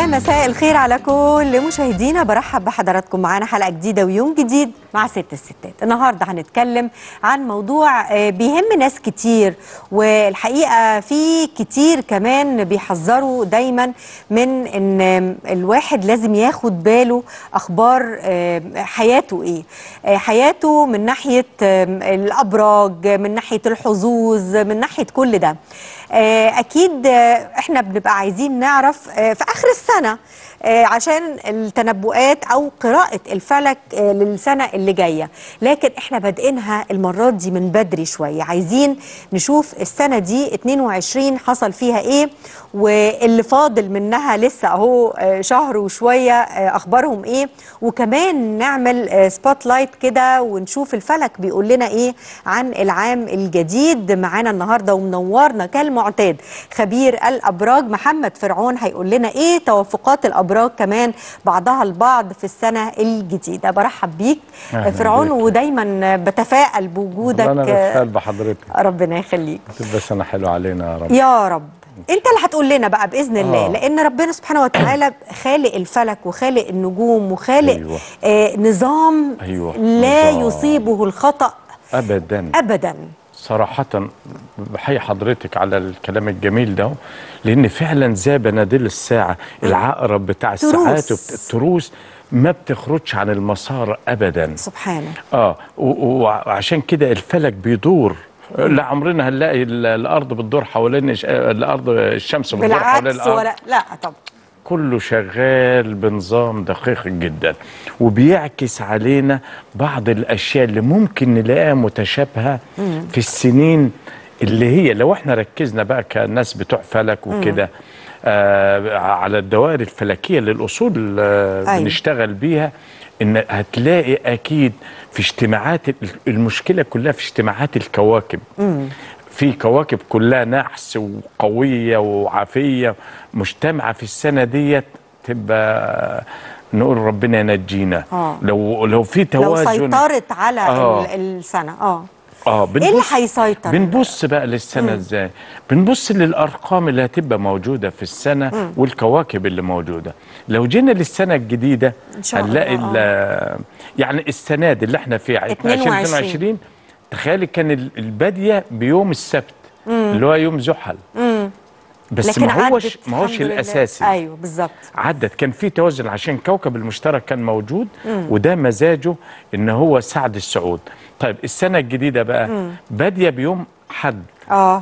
يا مساء الخير على كل مشاهدينا برحب بحضراتكم معانا حلقه جديده ويوم جديد مع ست الستات النهارده هنتكلم عن موضوع آه، بيهم ناس كتير والحقيقه في كتير كمان بيحذروا دايما من ان آم، الواحد لازم ياخد باله اخبار آه، حياته ايه آه، حياته من ناحيه آم، الابراج من ناحيه الحظوظ من ناحيه كل ده آه، اكيد آه، احنا بنبقى عايزين نعرف آه، في اخر السنه آه، عشان التنبؤات او قراءه الفلك آه، للسنه اللي جايه لكن احنا بادئينها المرات دي من بدري شويه عايزين نشوف السنه دي 22 حصل فيها ايه واللي فاضل منها لسه اهو آه، شهر وشويه آه، اخبارهم ايه وكمان نعمل سبوت لايت كده ونشوف الفلك بيقول لنا ايه عن العام الجديد معانا النهارده ومنورنا كالمعتاد خبير الابراج محمد فرعون هيقول لنا ايه توافقات الابراج كمان بعضها البعض في السنه الجديده برحب بيك أهلاً فرعون بيك. ودايما بتفائل بوجودك انا آه، بتخيل بحضرتك ربنا يخليك تبقى سنه حلوه علينا يا رب يا رب انت اللي هتقول لنا بقى باذن الله آه. لان ربنا سبحانه وتعالى خالق الفلك وخالق النجوم وخالق أيوة. آه نظام أيوة، لا نظام. يصيبه الخطا ابدا ابدا صراحه بحيي حضرتك على الكلام الجميل ده لان فعلا زي بناديل الساعه العقرب بتاع تروس. الساعات وبت- التروس ما بتخرجش عن المسار ابدا سبحانه اه و- و- وعشان كده الفلك بيدور لا عمرنا هنلاقي ال- الارض بتدور حوالين الش- الارض الشمس بتدور حوالين بالعكس الارض ولا لا طب كله شغال بنظام دقيق جدا وبيعكس علينا بعض الاشياء اللي ممكن نلاقيها متشابهه في السنين اللي هي لو احنا ركزنا بقى كناس بتوع فلك وكده آه على الدوائر الفلكيه للاصول آه أيوة. بنشتغل بيها ان هتلاقي اكيد في اجتماعات ال- المشكله كلها في اجتماعات الكواكب في كواكب كلها نحس وقويه وعافيه مجتمعه في السنه ديت تبقى نقول ربنا ينجينا آه. لو لو في لو توازن سيطرت على آه. ال- السنه اه اه ايه اللي هيسيطر بنبص بقى للسنه ازاي بنبص للارقام اللي هتبقى موجوده في السنه والكواكب اللي موجوده لو جينا للسنه الجديده إن شاء هنلاقي الله، ال- يعني السنه دي اللي احنا فيها 22. 2022 تخيلي كان ال- الباديه بيوم السبت اللي هو يوم زحل بس لكن ما هوش عدت ما هوش الحمد لله. الاساسي ايوه بالظبط عدت كان في توازن عشان كوكب المشترك كان موجود وده مزاجه ان هو سعد السعود طيب السنه الجديده بقى باديه بيوم حد اه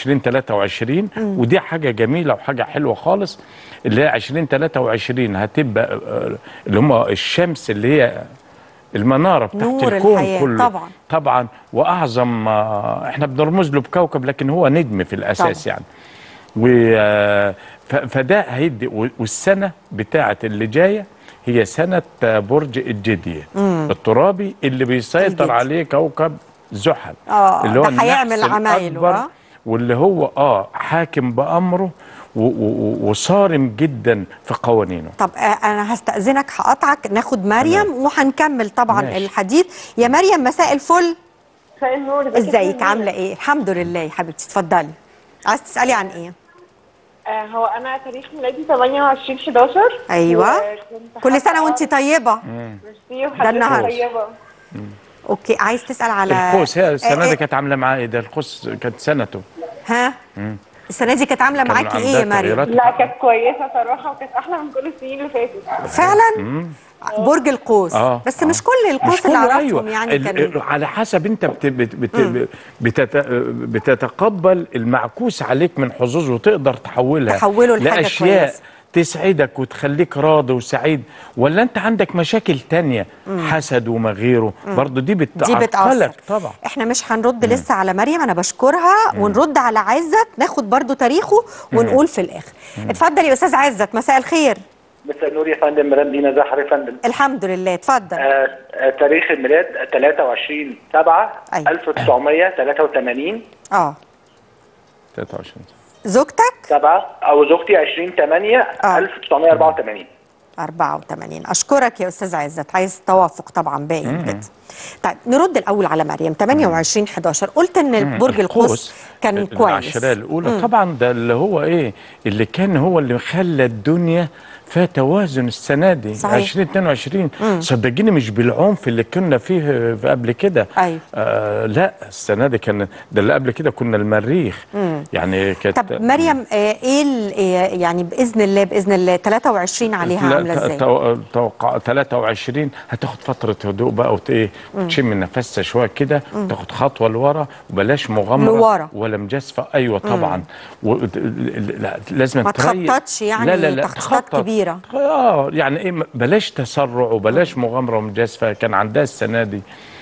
2023 ودي حاجه جميله وحاجه حلوه خالص اللي هي 2023 هتبقى آه، اللي هم الشمس اللي هي المناره بتاعت نور الكون الحياة، كله طبعا. طبعا واعظم آه، احنا بنرمز له بكوكب لكن هو نجم في الاساس طبعا. يعني و آه، ف- فده هيدي و- والسنه بتاعه اللي جايه هي سنه آه، برج الجديه الترابي اللي بيسيطر الجدي. عليه كوكب زحل آه، اللي هو ده النحس هيعمل عمايله، الأكبر آه. واللي هو اه حاكم بامره و- و- و- وصارم جدا في قوانينه طب آه، انا هستأذنك هقطعك ناخد مريم وهنكمل طبعا ماشي. الحديث يا مريم مساء الفل مساء النور ازيك عامله ايه الحمد لله يا حبيبتي اتفضلي عايز تسالي عن ايه آه هو انا تاريخ ميلادي 28 11 ايوه وكنت كل حابة سنه وانت أعرف- طيبه ميرسي وحضرتك النهاردة. طيبه اوكي عايز تسال على القوس هي السنه آه، دي آه، كانت عامله معاه ايه ده القوس كانت سنته ها السنه دي كانت عامله كان معاكي ايه عندها يا مريم تغييرات. لا كانت كويسه صراحه وكانت احلى من كل السنين اللي فاتت فعلا برج القوس آه، بس آه. مش كل القوس مش اللي كله، اعرفهم أيوة. يعني ال- كانوا على حسب انت بت بت بت بتت بتتقبل المعكوس عليك من حظوظ وتقدر تحولها تحوله لحاجة لاشياء كويسة. تسعدك وتخليك راضي وسعيد ولا انت عندك مشاكل تانية حسد وما غيره برضه دي دي بتعطلك بتأثر طبعا احنا مش هنرد لسه على مريم انا بشكرها ونرد على عزت ناخد برضو تاريخه ونقول في الاخر اتفضل يا استاذ عزت مساء مساء مساء النور يا فندم مدام دينا زهر يا فندم الحمد لله اتفضل آه آه تاريخ الميلاد 23 7 أيوة. 1983 اه 23 زوجتك 7 او زوجتي 20 8 آه. 1984 84 اشكرك يا استاذ عزت عايز توافق طبعا باين كده طيب نرد الاول على مريم 28 11 قلت ان برج القوس كان كويس العشرية الأولى طبعا ده اللي هو إيه اللي كان هو اللي خلى الدنيا فيها توازن السنة دي صحيح. 2022 صدقيني مش بالعنف اللي كنا فيه قبل كده أيوة. آه لا السنة دي كان ده اللي قبل كده كنا المريخ يعني كانت طب مريم آه، ايه ال- آه، يعني باذن الله باذن الله 23 عليها لا، عامله ازاي؟ تو- توقع 23 هتاخد فترة هدوء بقى وت ايه وتشم نفسها شوية كده تاخد خطوة لورا وبلاش مغامرة لورا. ولا مجازفة ايوه طبعا و... لا لازم ما تريح. تخططش يعني لا لا لا تخطيطات تخطط. كبيرة. اه يعني ايه بلاش تسرع وبلاش مغامرة ومجازفة كان عندها السنة دي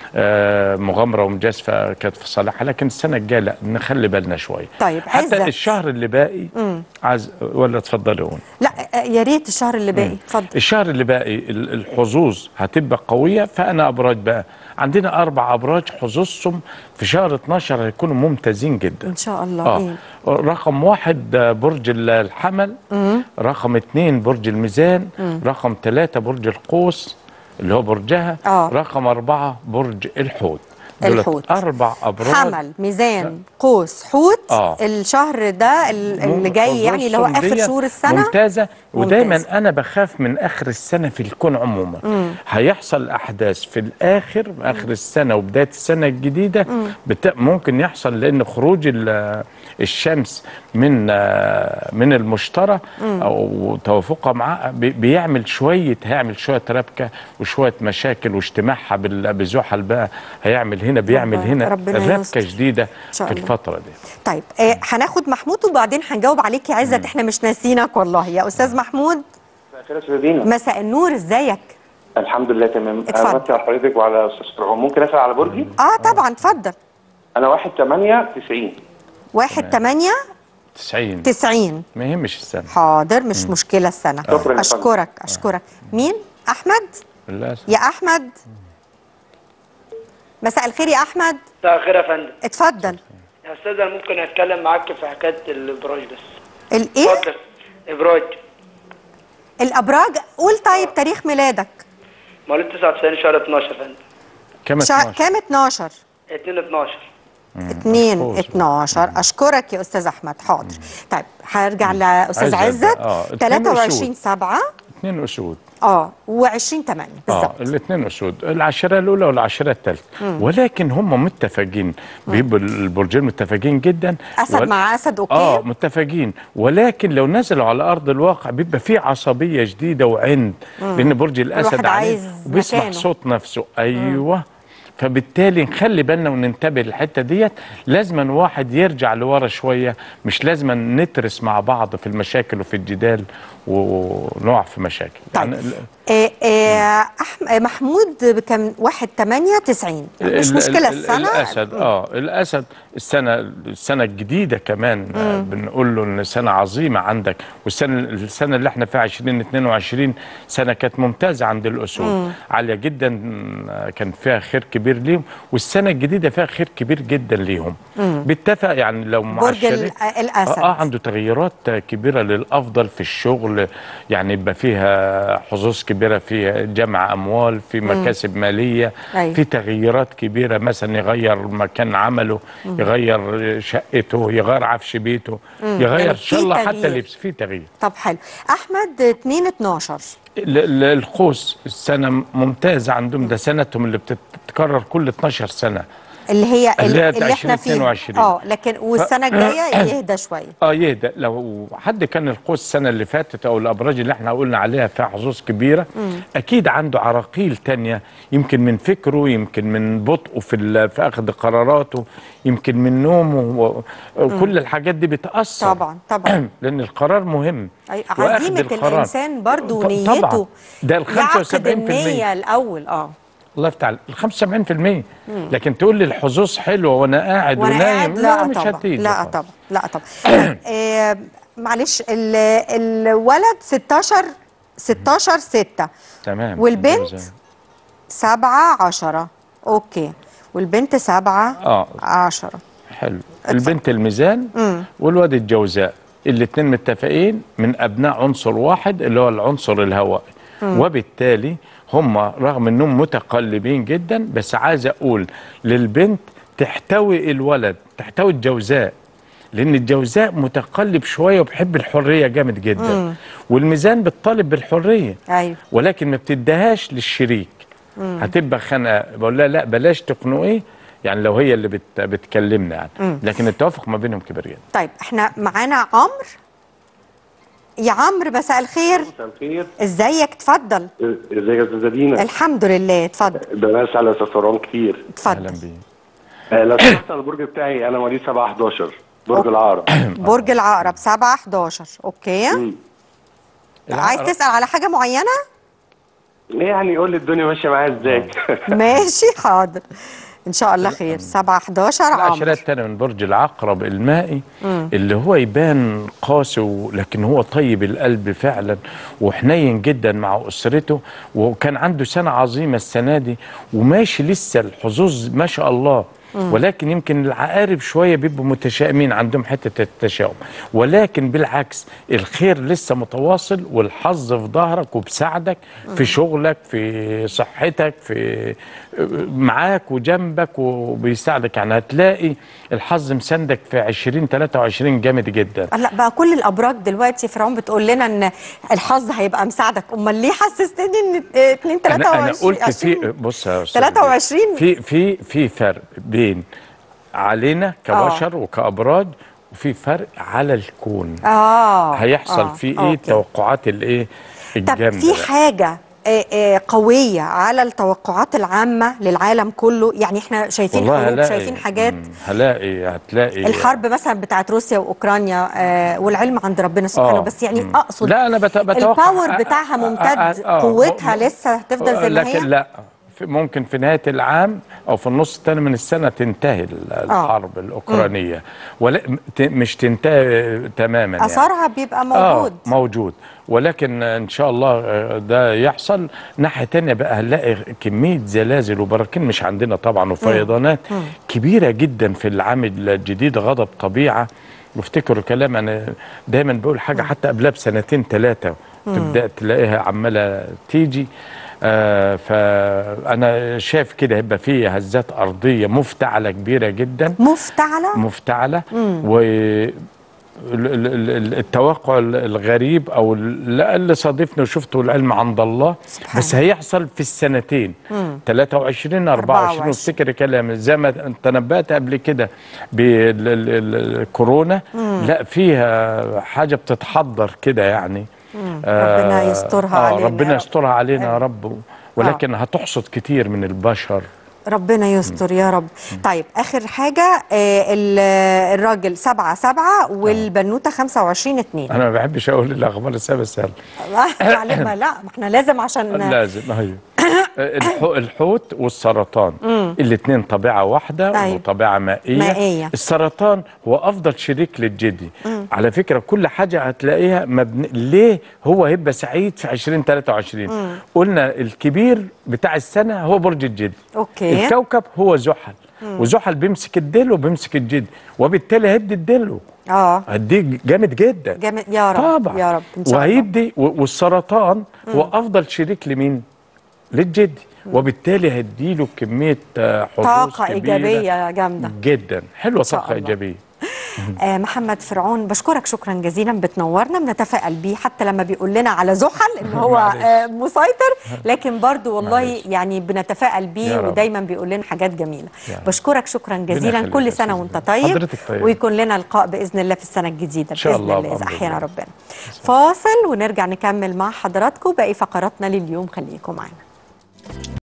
آه مغامرة ومجازفة كانت في صالحها لكن السنة الجاية لا نخلي بالنا شوية طيب، عزت. حتى الشهر اللي باقي عايز ولا اتفضلي قول لا آه، يا ريت الشهر اللي باقي اتفضل الشهر اللي باقي ال- الحظوظ هتبقى قويه فانا ابراج بقى عندنا اربع ابراج حظوظهم في شهر 12 هيكونوا ممتازين جدا ان شاء الله اه ايه رقم واحد آه، برج ال- الحمل رقم اتنين برج الميزان رقم ثلاثة برج القوس اللي هو برجها آه. رقم أربعة برج الحوت دولت الحوت. أربع أبراج حمل ميزان قوس حوت آه. الشهر ده ال- اللي جاي يعني اللي هو حظوظهم اخر ديت شهور السنه ممتازه ودايما ممتازة. انا بخاف من اخر السنه في الكون عموما هيحصل احداث في الاخر اخر السنه وبدايه السنه الجديده بت... ممكن يحصل لان خروج ال- الشمس من آه، من المشتري او توافقها معاه بي- بيعمل شويه هيعمل شويه ربكه وشويه مشاكل واجتماعها بال- بزحل بقى هيعمل هنا بيعمل رب- هنا ربنا ربكه يستر. جديده شاء في الله. الفتره دي طيب آه هناخد محمود وبعدين هنجاوب عليك يا عزت احنا مش ناسينك والله يا استاذ محمود خير يا استاذ دينا مساء النور ازيك الحمد لله تمام اتفضل. انا بسال على حضرتك وعلى استاذ فرعون ممكن اسال على برجي اه طبعا اتفضل انا 1 8 90 واحد تمانية 90 تسعين ما يهمش السنه حاضر مش مشكلة السنة شكراً يا فندم. أشكرك أشكرك مين؟ أحمد؟ للاسف يا أحمد مساء الخير يا أحمد مساء الخير يا فندم اتفضل يا استاذ انا ممكن اتكلم معاك في حكايه الابراج بس الإيه؟ اتفضل ابراج الأبراج قول طيب تاريخ ميلادك مواليد 99 شهر 12 يا فندم كم شهر 12 كام 12 2 12 2 محفوظ. 12 اشكرك يا استاذ احمد حاضر طيب هرجع لاستاذ عزت عزت بقى. آه، اتنين 23 أسود. 7 اثنين اسود اه و20 8 اه بالظبط الاثنين اسود العشره الاولى والعشره الثالثه ولكن هم متفقين بيبقوا البرجين متفقين جدا اسد ول- مع اسد اوكي اه متفقين ولكن لو نزلوا على ارض الواقع بيبقى في عصبيه شديده وعند لان برج الاسد الواحد عليه عايز وبيسمع مكانه. صوت نفسه ايوه فبالتالي نخلي بالنا وننتبه للحته ديت لازم واحد يرجع لورا شويه مش لازم نترس مع بعض في المشاكل وفي الجدال ونقع في مشاكل طيب آه آه أحم... آه، محمود كان 1 8 90 مش ال- مشكله ال- السنه الاسد اه الاسد السنه السنه الجديده كمان آه بنقول له ان سنه عظيمه عندك والسنه السنه اللي احنا فيها 2022 سنه كانت ممتازه عند الاسود عاليه جدا آه، كان فيها خير كبير ليهم والسنه الجديده فيها خير كبير جدا ليهم بيتفق يعني لو مع برج ال- الشريك- الأسد. اه عنده تغيرات كبيره للافضل في الشغل يعني يبقى فيها حظوظ كبيره في جمع اموال في مكاسب ماليه أيوة. في تغييرات كبيره مثلا يغير مكان عمله يغير شقته يغير عفش بيته يغير يعني ان شاء في الله حتى تغيير. لبس في تغيير طب حلو احمد 2 12 ال- ال- القوس السنه ممتازه عندهم ده سنتهم اللي بتتكرر كل 12 سنه اللي هي اللي هي اللي, اللي احنا فيه 2022. اه لكن والسنه الجايه يهدى شويه اه يهدى لو حد كان القوس السنه اللي فاتت او الابراج اللي احنا قلنا عليها فيها حظوظ كبيره اكيد عنده عراقيل تانية يمكن من فكره يمكن من بطئه في ال- في اخذ قراراته يمكن من نومه و- وكل الحاجات دي بتاثر طبعا طبعا لان القرار مهم أي وأخذ عزيمة القرار. الإنسان برضو ط- نيته طبعا ده ال يعقد 75% النية الأول اه الله يفتح عليك ال 75% لكن تقول لي الحظوظ حلوه وانا قاعد وانا ونايم قاعد لا مش طبعا هتيجي لا خالص. طبعا لا طبعا آه معلش ال- الولد 16 16 6 تمام والبنت؟ متجوزة. 7 10 اوكي والبنت 7 اه 10 حلو البنت الميزان والواد الجوزاء الاثنين متفقين من ابناء عنصر واحد اللي هو العنصر الهوائي وبالتالي هم رغم انهم متقلبين جدا بس عايز اقول للبنت تحتوي الولد تحتوي الجوزاء لان الجوزاء متقلب شويه وبيحب الحريه جامد جدا والميزان بتطالب بالحريه ايوه ولكن ما بتديهاش للشريك هتبقى خنقه بقول لها لا بلاش تخنقيه يعني لو هي اللي بت بتكلمنا يعني لكن التوافق ما بينهم كبير جدا طيب احنا معانا عمرو يا عمرو مساء الخير مساء الخير ازيك اتفضل ازيك يا استاذه دينا الحمد لله اتفضل ده ناس على استاذ فرعون كتير اهلا اتفضل بيه آه، لو سمحت على البرج بتاعي انا مواليد 7 11 برج العقرب برج العقرب 7 11 اوكي مم. عايز تسال على حاجه معينه يعني قول لي الدنيا ماشيه معايا ازاي ماشي حاضر ان شاء الله خير 7 11 عمرو العشرات التانية من برج العقرب المائي اللي هو يبان قاسي و- لكن هو طيب القلب فعلا وحنين جدا مع أسرته وكان عنده سنة عظيمة السنة دي وماشي لسه الحظوظ ما شاء الله ولكن يمكن العقارب شويه بيبقوا متشائمين عندهم حته التشاؤم ولكن بالعكس الخير لسه متواصل والحظ في ظهرك وبساعدك في شغلك في صحتك في معاك وجنبك وبيساعدك يعني هتلاقي الحظ مساندك في 20 23 جامد جدا لا بقى كل الابراج دلوقتي فرعون بتقول لنا ان الحظ هيبقى مساعدك امال ليه حسستني ان 2 انا 23 انا قلت في بص يا استاذ 23 في في في فرق بين علينا كبشر وكابراج وفي فرق على الكون اه هيحصل آه، فيه ايه أوكي. توقعات الايه طب الجامده في بقى. حاجه آه، آه، قويه على التوقعات العامه للعالم كله يعني احنا شايفين والله حروب هلاقي شايفين حاجات مم، هلاقي هتلاقي الحرب مثلا بتاعت روسيا واوكرانيا آه والعلم عند ربنا سبحانه آه، بس يعني مم. اقصد لا انا بت- بتوقع الباور بتاعها ممتد آه، آه، قوتها م- لسه هتفضل زي ما لكن هي لا في ممكن في نهايه العام او في النص الثاني من السنه تنتهي ال- الحرب الاوكرانيه ولا م- ت- مش تنتهي تماما يعني. اثرها بيبقى موجود آه موجود ولكن ان شاء الله آه، ده يحصل ناحيه تانية بقى هنلاقي كميه زلازل وبراكين مش عندنا طبعا وفيضانات كبيره جدا في العام الجديد غضب طبيعه وافتكروا كلام انا دايما بقول حاجه حتى قبلها بسنتين ثلاثه تبدا تلاقيها عماله تيجي آه فانا شايف كده هيبقى فيه هزات ارضيه مفتعله كبيره جدا مفتعله مفتعله و ال- ال- ال- التوقع ال- الغريب او ال- اللي صادفني وشفته العلم عند الله سبحان بس هيحصل في السنتين 23 24 24. وافتكر كلام زي ما تنبأت قبل كده بالكورونا لا فيها حاجه بتتحضر كده يعني ربنا يسترها علينا يا ربنا رب. يسترها علينا يا رب ولكن هتحصد كتير من البشر ربنا يستر يا رب طيب اخر حاجه آه ال- الراجل سبعة سبعة والبنوته 25 2 انا ما بحبش اقول الاخبار السابقه بس يلا معلم لا ما احنا لازم عشان لازم ايوه الح- الحوت والسرطان الاثنين طبيعه واحده أيوة. وطبيعه مائيه مائية. السرطان هو افضل شريك للجدي على فكره كل حاجه هتلاقيها مبني ليه هو هيبقى سعيد في 2023 قلنا الكبير بتاع السنه هو برج الجدي أوكي. الكوكب هو زحل وزحل بيمسك الدل وبيمسك الجدي وبالتالي هيدي الدل اه هديه جامد جدا جامد يا رب طبعا يا رب ان شاء الله وهيدي و- والسرطان هو افضل شريك لمين؟ للجدي وبالتالي هيديله كميه آه، حظوظ طاقه كبيرة ايجابيه جامده جدا حلوه شاء طاقه الله. ايجابيه آه محمد فرعون بشكرك شكرا جزيلا بتنورنا بنتفائل بيه حتى لما بيقول لنا على زحل ان هو معلش. آه مسيطر لكن برضو والله معلش. يعني بنتفائل بيه يا رب. ودايما بيقول لنا حاجات جميله يا رب. بشكرك شكرا جزيلا يخليك كل يا سنه أستاذ وانت زينب. طيب حضرتك طيب. ويكون لنا لقاء باذن الله في السنه الجديده إن شاء باذن الله الله اذا بأمر احيانا الله. ربنا فاصل ونرجع نكمل مع حضراتكم باقي فقراتنا لليوم خليكم معانا